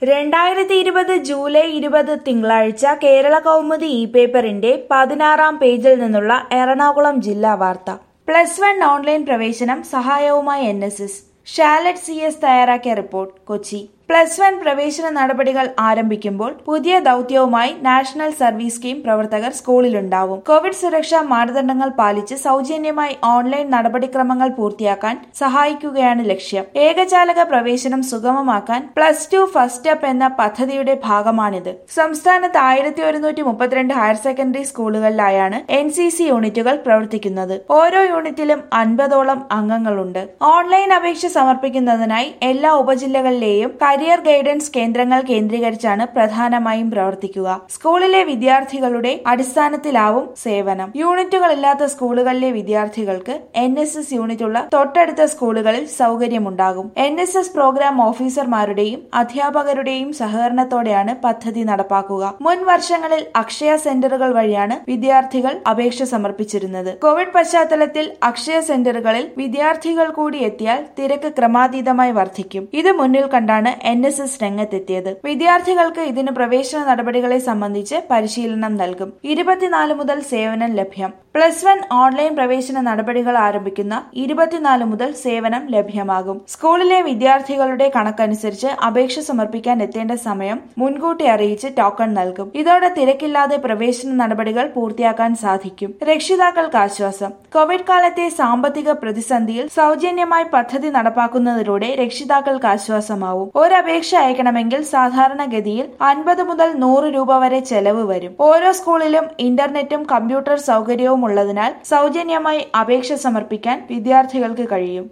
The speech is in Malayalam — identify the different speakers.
Speaker 1: രണ്ടായിരത്തി ഇരുപത് ജൂലൈ ഇരുപത് തിങ്കളാഴ്ച കേരള കൗമുദി ഇ പേപ്പറിന്റെ പതിനാറാം പേജിൽ നിന്നുള്ള എറണാകുളം ജില്ലാ വാർത്ത പ്ലസ് വൺ ഓൺലൈൻ പ്രവേശനം സഹായവുമായി N S S Shalet C S തയ്യാറാക്കിയ റിപ്പോർട്ട് കൊച്ചി പ്ലസ് വൺ പ്രവേശന നടപടികൾ ആരംഭിക്കുമ്പോൾ പുതിയ ദൗത്യവുമായി നാഷണൽ സർവീസ് സ്കീം പ്രവർത്തകർ സ്കൂളിലുണ്ടാവും കോവിഡ് സുരക്ഷാ മാനദണ്ഡങ്ങൾ പാലിച്ച് സൗജന്യമായി ഓൺലൈൻ നടപടിക്രമങ്ങൾ പൂർത്തിയാക്കാൻ സഹായിക്കുകയാണ് ലക്ഷ്യം ഏകജാലക പ്രവേശനം സുഗമമാക്കാൻ പ്ലസ് ടു ഫസ്റ്റ് സ്റ്റെപ്പ് എന്ന പദ്ധതിയുടെ ഭാഗമാണിത് സംസ്ഥാനത്ത് ആയിരത്തി ഒരുന്നൂറ്റി മുപ്പത്തിരണ്ട് ഹയർ സെക്കൻഡറി സ്കൂളുകളിലായാണ് എൻ സി സി യൂണിറ്റുകൾ പ്രവർത്തിക്കുന്നത് ഓരോ യൂണിറ്റിലും അൻപതോളം അംഗങ്ങളുണ്ട് ഓൺലൈൻ അപേക്ഷ സമർപ്പിക്കുന്നതിനായി എല്ലാ ഉപജില്ലകളിലെയും കരിയർ ഗൈഡൻസ് കേന്ദ്രങ്ങൾ കേന്ദ്രീകരിച്ചാണ് പ്രധാനമായും പ്രവർത്തിക്കുക സ്കൂളിലെ വിദ്യാർത്ഥികളുടെ അടിസ്ഥാനത്തിലാവും സേവനം യൂണിറ്റുകളില്ലാത്ത സ്കൂളുകളിലെ വിദ്യാർത്ഥികൾക്ക് എൻ എസ് എസ് യൂണിറ്റുള്ള തൊട്ടടുത്ത സ്കൂളുകളിൽ സൗകര്യമുണ്ടാകും എൻ എസ് എസ് പ്രോഗ്രാം ഓഫീസർമാരുടെയും അധ്യാപകരുടെയും സഹകരണത്തോടെയാണ് പദ്ധതി നടപ്പാക്കുക മുൻ വർഷങ്ങളിൽ അക്ഷയ സെന്ററുകൾ വഴിയാണ് വിദ്യാർത്ഥികൾ അപേക്ഷ സമർപ്പിച്ചിരുന്നത് കോവിഡ് പശ്ചാത്തലത്തിൽ അക്ഷയ സെന്ററുകളിൽ വിദ്യാർത്ഥികൾ കൂടി എത്തിയാൽ തിരക്ക് ക്രമാതീതമായി വർദ്ധിക്കും ഇത് മുന്നിൽ കണ്ടാണ് എൻ എസ് എസ് രംഗത്തെത്തിയത് വിദ്യാർത്ഥികൾക്ക് ഇതിന് പ്രവേശന നടപടികളെ സംബന്ധിച്ച് പരിശീലനം നൽകും ഇരുപത്തിനാല് മുതൽ സേവനം ലഭ്യം പ്ലസ് വൺ ഓൺലൈൻ പ്രവേശന നടപടികൾ ആരംഭിക്കുന്ന ഇരുപത്തിനാല് മുതൽ സേവനം ലഭ്യമാകും സ്കൂളിലെ വിദ്യാർത്ഥികളുടെ കണക്കനുസരിച്ച് അപേക്ഷ സമർപ്പിക്കാൻ എത്തേണ്ട സമയം മുൻകൂട്ടി അറിയിച്ച് ടോക്കൺ നൽകും ഇതോടെ തിരക്കില്ലാതെ പ്രവേശന നടപടികൾ പൂർത്തിയാക്കാൻ സാധിക്കും രക്ഷിതാക്കൾക്ക് ആശ്വാസം കോവിഡ് കാലത്തെ സാമ്പത്തിക പ്രതിസന്ധിയിൽ സൗജന്യമായി പദ്ധതി നടപ്പാക്കുന്നതിലൂടെ രക്ഷിതാക്കൾക്ക് ആശ്വാസമാവും ഒരപേക്ഷ അയക്കണമെങ്കിൽ സാധാരണഗതിയിൽ അൻപത് മുതൽ നൂറ് രൂപ വരെ ചെലവ് വരും ഓരോ സ്കൂളിലും ഇന്റർനെറ്റും കമ്പ്യൂട്ടർ സൗകര്യവും ഉള്ളതിനാൽ സൗജന്യമായി അപേക്ഷ സമർപ്പിക്കാൻ വിദ്യാർത്ഥികൾക്ക് കഴിയും